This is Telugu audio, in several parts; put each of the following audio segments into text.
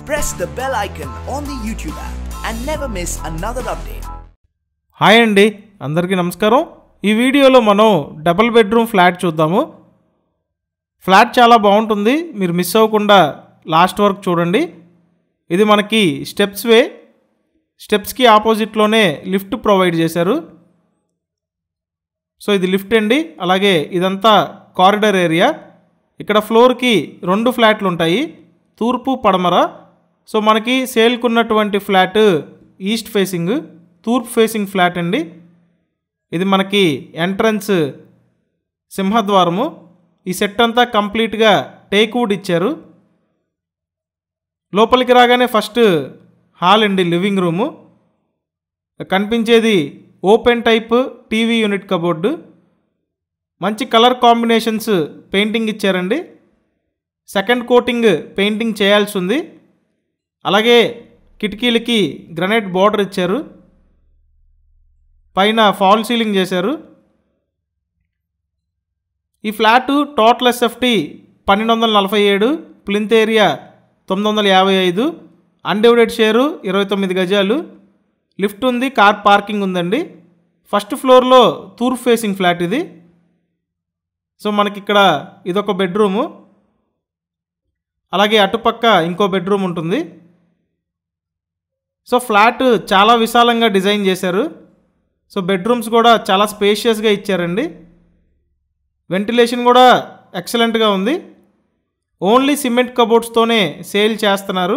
press the bell icon on the YouTube app and never miss another update. Hi అండి అందరికీ నమస్కారం ఈ వీడియోలో మనం డబుల్ బెడ్రూమ్ ఫ్లాట్ చూద్దాము ఫ్లాట్ చాలా బాగుంటుంది మీరు మిస్ అవ్వకుండా లాస్ట్ వరకు చూడండి ఇది మనకి స్టెప్స్ వే స్టెప్స్కి ఆపోజిట్లోనే లిఫ్ట్ ప్రొవైడ్ చేశారు సో ఇది లిఫ్ట్ అండి అలాగే ఇదంతా కారిడార్ ఏరియా ఇక్కడ ఫ్లోర్కి రెండు ఫ్లాట్లు ఉంటాయి తూర్పు పడమర సో మనకి సేల్కున్నటువంటి ఫ్లాట్ ఈస్ట్ ఫేసింగ్ తూర్పు ఫేసింగ్ ఫ్లాట్ అండి ఇది మనకి ఎంట్రన్స్ సింహద్వారము ఈ సెట్ అంతా కంప్లీట్గా టేక్ వుడ్ ఇచ్చారు లోపలికి రాగానే ఫస్ట్ హాల్ అండి లివింగ్ రూము కనిపించేది open type TV unit cupboard మంచి కలర్ కాంబినేషన్స్ పెయింటింగ్ ఇచ్చారండి సెకండ్ కోటింగ్ పెయింటింగ్ చేయాల్సి ఉంది అలాగే కిటికీలకి గ్రనైట్ బార్డర్ ఇచ్చారు పైన ఫాల్ సీలింగ్ చేశారు ఈ ఫ్లాట్ టోటల్ ఎస్ఎఫ్టీ పన్నెండు వందల నలభై ఏడు ప్లింత్ ఏరియా తొమ్మిది వందల యాభై ఐదు అన్డివైడెడ్ షేరు ఇరవై తొమ్మిది గజాలు లిఫ్ట్ ఉంది కార్ పార్కింగ్ ఉందండి ఫస్ట్ ఫ్లోర్లో తూర్పు ఫేసింగ్ ఫ్లాట్ ఇది సో మనకి ఇక్కడ ఇదొక బెడ్రూము అలాగే అటుపక్క ఇంకో బెడ్రూమ్ ఉంటుంది సో ఫ్లాట్ చాలా విశాలంగా డిజైన్ చేశారు సో బెడ్రూమ్స్ కూడా చాలా స్పేషియస్గా ఇచ్చారండి వెంటిలేషన్ కూడా ఎక్సలెంట్గా ఉంది ఓన్లీ సిమెంట్ కబోర్డ్స్తోనే సేల్ చేస్తున్నారు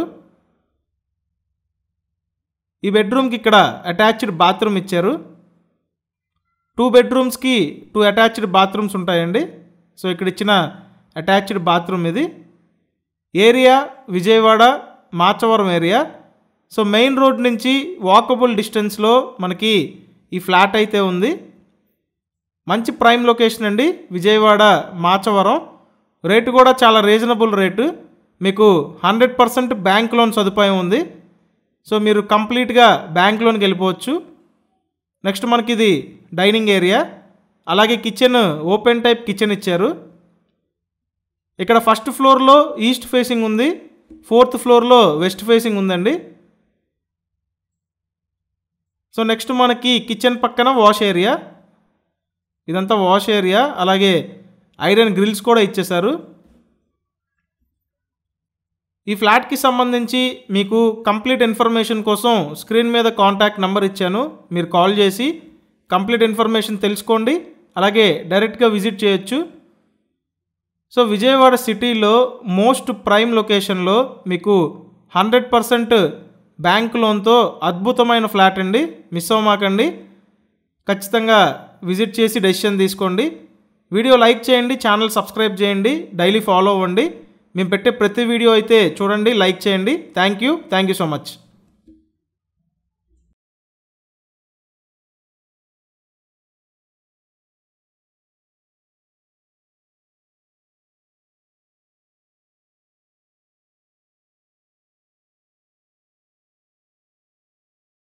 ఈ బెడ్రూమ్కి ఇక్కడ అటాచ్డ్ బాత్రూమ్ ఇచ్చారు టూ బెడ్రూమ్స్కి టూ అటాచ్డ్ బాత్రూమ్స్ ఉంటాయండి సో ఇక్కడ ఇచ్చిన అటాచ్డ్ బాత్రూమ్ ఇది area Vijayawada Machavaram area so main road నుంచి వాకబుల్ డిస్టెన్స్లో మనకి ఈ ఫ్లాట్ అయితే ఉంది మంచి ప్రైమ్ లొకేషన్ అండి విజయవాడ మాచవరం రేటు కూడా చాలా రీజనబుల్ రేటు మీకు హండ్రెడ్ పర్సెంట్ బ్యాంక్ లోన్ సదుపాయం ఉంది సో మీరు కంప్లీట్గా బ్యాంక్ లోన్కి వెళ్ళిపోవచ్చు నెక్స్ట్ మనకి ఇది డైనింగ్ ఏరియా అలాగే కిచెన్ ఓపెన్ టైప్ కిచెన్ ఇచ్చారు ఇక్కడ ఫస్ట్ ఫ్లోర్లో ఈస్ట్ ఫేసింగ్ ఉంది ఫోర్త్ ఫ్లోర్లో వెస్ట్ ఫేసింగ్ ఉందండి సో నెక్స్ట్ మనకి కిచెన్ పక్కన వాష్ ఏరియా ఇదంతా వాష్ ఏరియా అలాగే ఐరన్ గ్రిల్స్ కూడా ఇచ్చేశారు ఈ ఫ్లాట్కి సంబంధించి మీకు కంప్లీట్ ఇన్ఫర్మేషన్ కోసం స్క్రీన్ మీద కాంటాక్ట్ నెంబర్ ఇచ్చాను మీరు కాల్ చేసి కంప్లీట్ ఇన్ఫర్మేషన్ తెలుసుకోండి అలాగే డైరెక్ట్గా విజిట్ చేయొచ్చు సో విజయవాడ సిటీలో మోస్ట్ ప్రైమ్ లొకేషన్లో మీకు హండ్రెడ్ పర్సెంట్ బ్యాంక్ లోన్తో అద్భుతమైన ఫ్లాట్ అండి మిస్ అవ్వమాకండి ఖచ్చితంగా విజిట్ చేసి డెసిషన్ తీసుకోండి వీడియో లైక్ చేయండి ఛానల్ సబ్స్క్రైబ్ చేయండి డైలీ ఫాలో అవ్వండి మేము పెట్టే ప్రతి వీడియో అయితే చూడండి లైక్ చేయండి thank you thank you so much